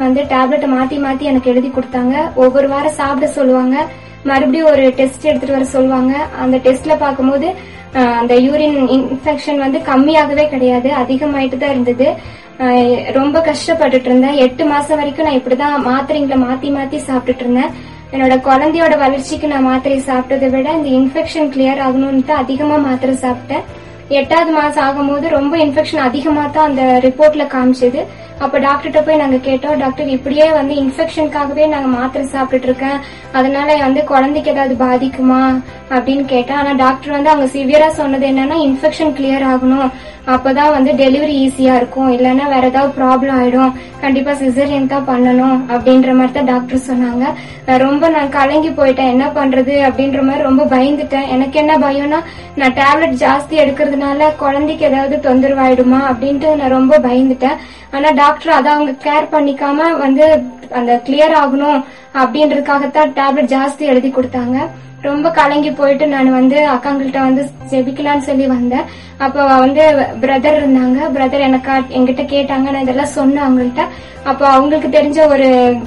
வந்து டேப்லெட் மாத்தி மாத்தி எனக்கு எழுதி கொடுத்தாங்க ஒவ்வொரு வாரம் சாப்பிட சொல்லுவாங்க மறுபடியும் ஒரு டெஸ்ட் எடுத்துட்டு வர சொல்லுவாங்க அந்த டெஸ்ட்ல பார்க்கும்போது அஹ், அந்த யூரின் இன்ஃபெக்ஷன் வந்து கம்மியாகவே கிடையாது அதிகமாயிட்டு தான் இருந்தது அஹ், ரொம்ப கஷ்டப்பட்டுட்டு இருந்தேன் எட்டு மாசம் வரைக்கும் நான் இப்படிதான் மாத்திரைங்களை மாத்தி மாத்தி சாப்பிட்டுட்டு இருந்தேன் என்னோட குழந்தையோட வளர்ச்சிக்கு நான் மாத்திரை சாப்பிட்டதை விட இந்த இன்ஃபெக்ஷன் கிளியர் ஆகணும்னு அதிகமா மாத்திரை சாப்பிட்டேன் எட்டாவது மாசம் ஆகும்போது ரொம்ப இன்ஃபெக்ஷன் அதிகமா தான் அந்த ரிப்போர்ட்ல காமிச்சது அப்ப டாக்டர்கிட்ட போய் நாங்க கேட்டோம் டாக்டர் இப்படியே வந்து இன்ஃபெக்ஷனுக்காகவே நாங்க மாத்திரை சாப்பிட்டுட்டு இருக்கேன் அதனால வந்து குழந்தைக்கு ஏதாவது பாதிக்குமா அப்படின்னு கேட்டேன் ஆனா டாக்டர் வந்து அவங்க சிவியரா சொன்னது என்னன்னா இன்ஃபெக்ஷன் கிளியர் ஆகணும் அப்பதான் வந்து டெலிவரி ஈஸியா இருக்கும் இல்லைன்னா வேற ஏதாவது ப்ராப்ளம் ஆயிடும் கண்டிப்பா சிசரியன் தான் பண்ணணும் அப்படின்ற மாதிரி தான் டாக்டர் சொன்னாங்க நான் ரொம்ப நான் கலங்கி போயிட்டேன் என்ன பண்றது அப்படின்ற மாதிரி ரொம்ப பயந்துட்டேன் எனக்கு என்ன பயம்னா நான் டேப்லெட் ஜாஸ்தி எடுக்கிறதுனால குழந்தைக்கு ஏதாவது தொந்தரவாயிடுமா அப்படின்ட்டு நான் ரொம்ப பயந்துட்டேன் ஆனா டாக்டர் அதை அவங்க கேர் பண்ணிக்காம வந்து அந்த கிளியர் ஆகணும் அப்படின்றதுக்காகத்தான் டேப்லெட் ஜாஸ்தி எழுதி கொடுத்தாங்க ரொம்ப கலங்கி போயிட்டு நான் வந்து அக்காங்கள்ட்ட வந்து ஜெபிக்கலாம்னு சொல்லி வந்தேன் அப்போ வந்து பிரதர் இருந்தாங்க பிரதர் எனக்கா என்கிட்ட கேட்டாங்க நான் இதெல்லாம் சொன்னேன் அவங்கள்ட்ட அப்போ அவங்களுக்கு தெரிஞ்ச ஒரு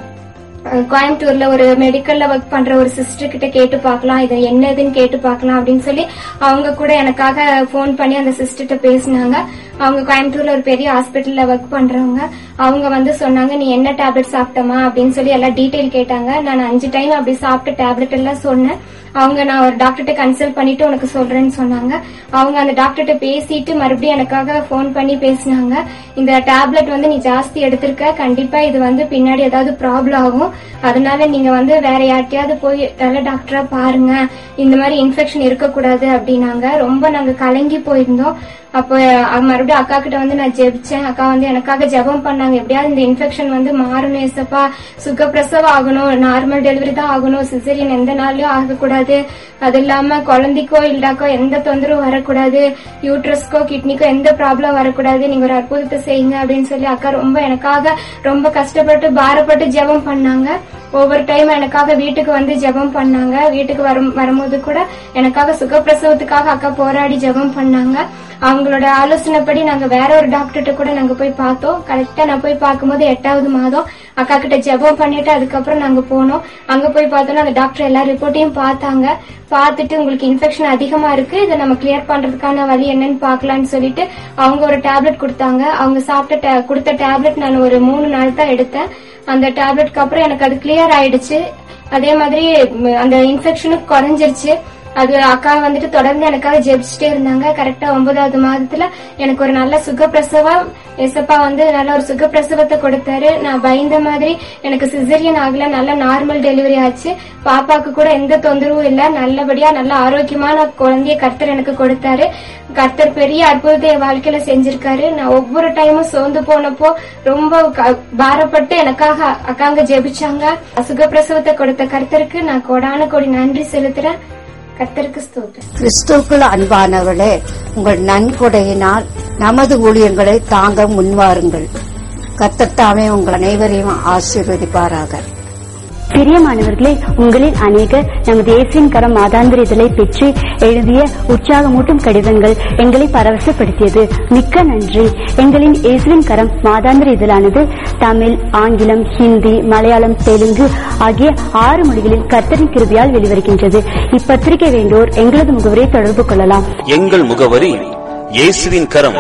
அஹ், கோயம்புத்தூர்ல ஒரு மெடிக்கல்ல ஒர்க் பண்ற ஒரு சிஸ்டர் கிட்ட கேட்டு பார்க்கலாம் இது என்னதுன்னு கேட்டு பார்க்கலாம் அப்படின்னு சொல்லி அவங்க கூட எனக்காக ஃபோன் பண்ணி அந்த சிஸ்டர்கிட்ட பேசினாங்க அவங்க கோயம்புத்தூர்ல ஒரு பெரிய ஹாஸ்பிட்டல்ல ஒர்க் பண்றவங்க அவங்க வந்து சொன்னாங்க நீ என்ன டேப்லெட் சாப்பிட்டமா அப்படின்னு சொல்லி எல்லாம் டீடைல் கேட்டாங்க நான் அஞ்சு டைம் அப்படி சாப்பிட்ட டேப்லெட் எல்லாம் சொன்னேன் அவங்க நான் ஒரு டாக்டர்கிட்ட கன்சல்ட் பண்ணிட்டு உனக்கு சொல்றேன்னு சொன்னாங்க அவங்க அந்த டாக்டர்கிட்ட பேசிட்டு மறுபடியும் எனக்காக ஃபோன் பண்ணி பேசினாங்க இந்த டேப்லெட் வந்து நீ ஜாஸ்தி எடுத்திருக்க கண்டிப்பா இது வந்து பின்னாடி ஏதாவது ப்ராப்ளம் ஆகும் அதனால நீங்க வந்து வேற யார்கிட்டயாவது போய் நல்ல டாக்டரா பாருங்க இந்த மாதிரி இன்ஃபெக்ஷன் இருக்கக்கூடாது அப்படின்னாங்க ரொம்ப நாங்க கலங்கி போயிருந்தோம் அப்போ அஹ், மறுபடியும் அக்கா கிட்ட வந்து நான் ஜெபிச்சேன் அக்கா வந்து எனக்காக ஜெபம் பண்ணாங்க எப்படியாவது இந்த இன்ஃபெக்ஷன் வந்து மாறணும் ஏசப்பா சுகப்பிரசவம் ஆகணும் நார்மல் டெலிவரி தான் ஆகணும் சிசரியன் எந்த நாள்லயும் ஆகக்கூடாது அது இல்லாம குழந்தைக்கோ இல்லடாக்கோ எந்த தொந்தரவும் வரக்கூடாது யூட்ரஸ்க்கோ கிட்னிக்கோ எந்த ப்ராப்ளம் வரக்கூடாது நீங்க ஒரு அற்புதத்தை செய்யுங்க அப்படின்னு சொல்லி அக்கா ரொம்ப எனக்காக ரொம்ப கஷ்டப்பட்டு பாரப்பட்டு ஜெபம் பண்ணாங்க ஒவ்வொரு டைம் எனக்காக வீட்டுக்கு வந்து ஜெபம் பண்ணாங்க வீட்டுக்கு வரும் வரும்போது கூட எனக்காக சுகப்பிரசவத்துக்காக அக்கா போராடி ஜெபம் பண்ணாங்க அவங்களோட ஆலோசனைப்படி நாங்க வேற ஒரு டாக்டர்கிட்ட கூட நாங்க போய் பார்த்தோம் கரெக்டா நான் போய் பார்க்கும்போது எட்டாவது மாதம் அக்கா கிட்ட ஜெபம் பண்ணிட்டு அதுக்கப்புறம் நாங்க போனோம் அங்க போய் பார்த்தோம்னா அந்த டாக்டர் எல்லா ரிப்போர்ட்டையும் பார்த்தாங்க பார்த்துட்டு உங்களுக்கு இன்ஃபெக்ஷன் அதிகமா இருக்கு இதை நம்ம கிளியர் பண்றதுக்கான வழி என்னன்னு பார்க்கலாம்னு சொல்லிட்டு அவங்க ஒரு டேப்லெட் கொடுத்தாங்க அவங்க சாப்பிட்ட ta- கொடுத்த டேப்லெட் நான் ஒரு மூணு நாள் தான் எடுத்தேன் அந்த டேப்லெட்க்கு அப்புறம் எனக்கு அது கிளியர் ஆயிடுச்சு அதே மாதிரி ம், அந்த இன்ஃபெக்ஷனும் குறைஞ்சிருச்சு அது அக்கா வந்துட்டு தொடர்ந்து எனக்காக ஜெபிச்சுட்டே இருந்தாங்க கரெக்டா ஒன்பதாவது மாதத்துல எனக்கு ஒரு நல்ல சுகப்பிரசவம் எசப்பா வந்து நல்ல ஒரு சுகப்பிரசவத்தை கொடுத்தாரு நான் பயந்த மாதிரி எனக்கு சிசரியன் ஆகல நல்ல நார்மல் டெலிவரி ஆச்சு பாப்பாக்கு கூட எந்த தொந்தரவும் இல்ல நல்லபடியா நல்ல ஆரோக்கியமான குழந்தைய கர்த்தர் எனக்கு கொடுத்தாரு கர்த்தர் பெரிய அற்புதத்தை என் வாழ்க்கையில செஞ்சிருக்காரு நான் ஒவ்வொரு டைமும் சோர்ந்து போனப்போ ரொம்ப க- பாரப்பட்டு எனக்காக அக்காங்க ஜெபிச்சாங்க சுகப்பிரசவத்தை கொடுத்த கர்த்தருக்கு நான் கோடான கோடி நன்றி செலுத்துறேன் கர்த்தருக்கு ஸ்தோத்திரம் கிறிஸ்துவுக்குள் அன்பானவர்களே உங்கள் நன்கொடையினால் நமது ஊழியங்களை தாங்க முன்வாருங்கள் கத்தத்தாமே உங்கள் அனைவரையும் ஆசீர்வதிப்பாராக பிரியமானவர்களே உங்களில் அநேகர் நமது இயேசுவின் கரம் மாதாந்திர இதழை பெற்று எழுதிய உற்சாகமூட்டும் கடிதங்கள் எங்களை பரவசப்படுத்தியது மிக்க நன்றி எங்களின் இயேசுவின் கரம் மாதாந்திர இதழானது தமிழ் ஆங்கிலம் ஹிந்தி மலையாளம் தெலுங்கு ஆகிய ஆறு மொழிகளில் கர்த்தரின் கிருபியால் வெளிவருகின்றது இப்பத்திரிகை வேண்டோர் எங்களது முகவரை தொடர்பு கொள்ளலாம் எங்கள் முகவரி இயேசுவின் கரம்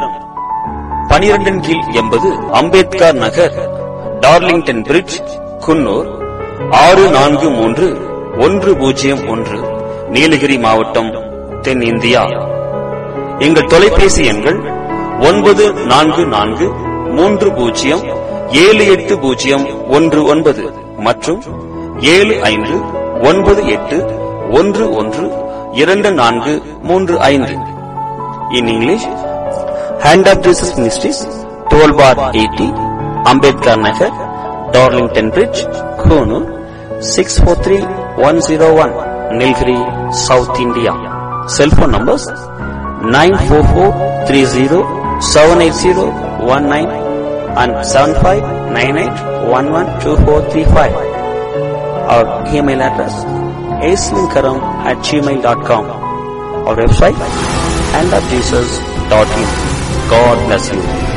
பனிரெண்டின் கீழ் எண்பது அம்பேத்கர் நகர் டார்லிங்டன் பிரிட்ஜ் குன்னூர் ஆறு நான்கு மூன்று ஒன்று பூஜ்ஜியம் ஒன்று நீலகிரி மாவட்டம் தென்னிந்தியா எங்கள் தொலைபேசி எண்கள் ஒன்பது நான்கு நான்கு மூன்று பூஜ்ஜியம் ஏழு எட்டு பூஜ்ஜியம் ஒன்று ஒன்பது மற்றும் ஏழு ஐந்து ஒன்பது எட்டு ஒன்று ஒன்று இரண்டு நான்கு மூன்று ஐந்து in English hand of Jesus ministries twelve bar eighty Ambedkar Nagar Darlington bridge Coonoor six four three one zero one Nilgiri south India cellphone numbers nine four four three zero seven eight zero one nine and seven five nine eight one one two four three five our email address aswinkaram at gmail.com our website and at jesus.in. God bless you.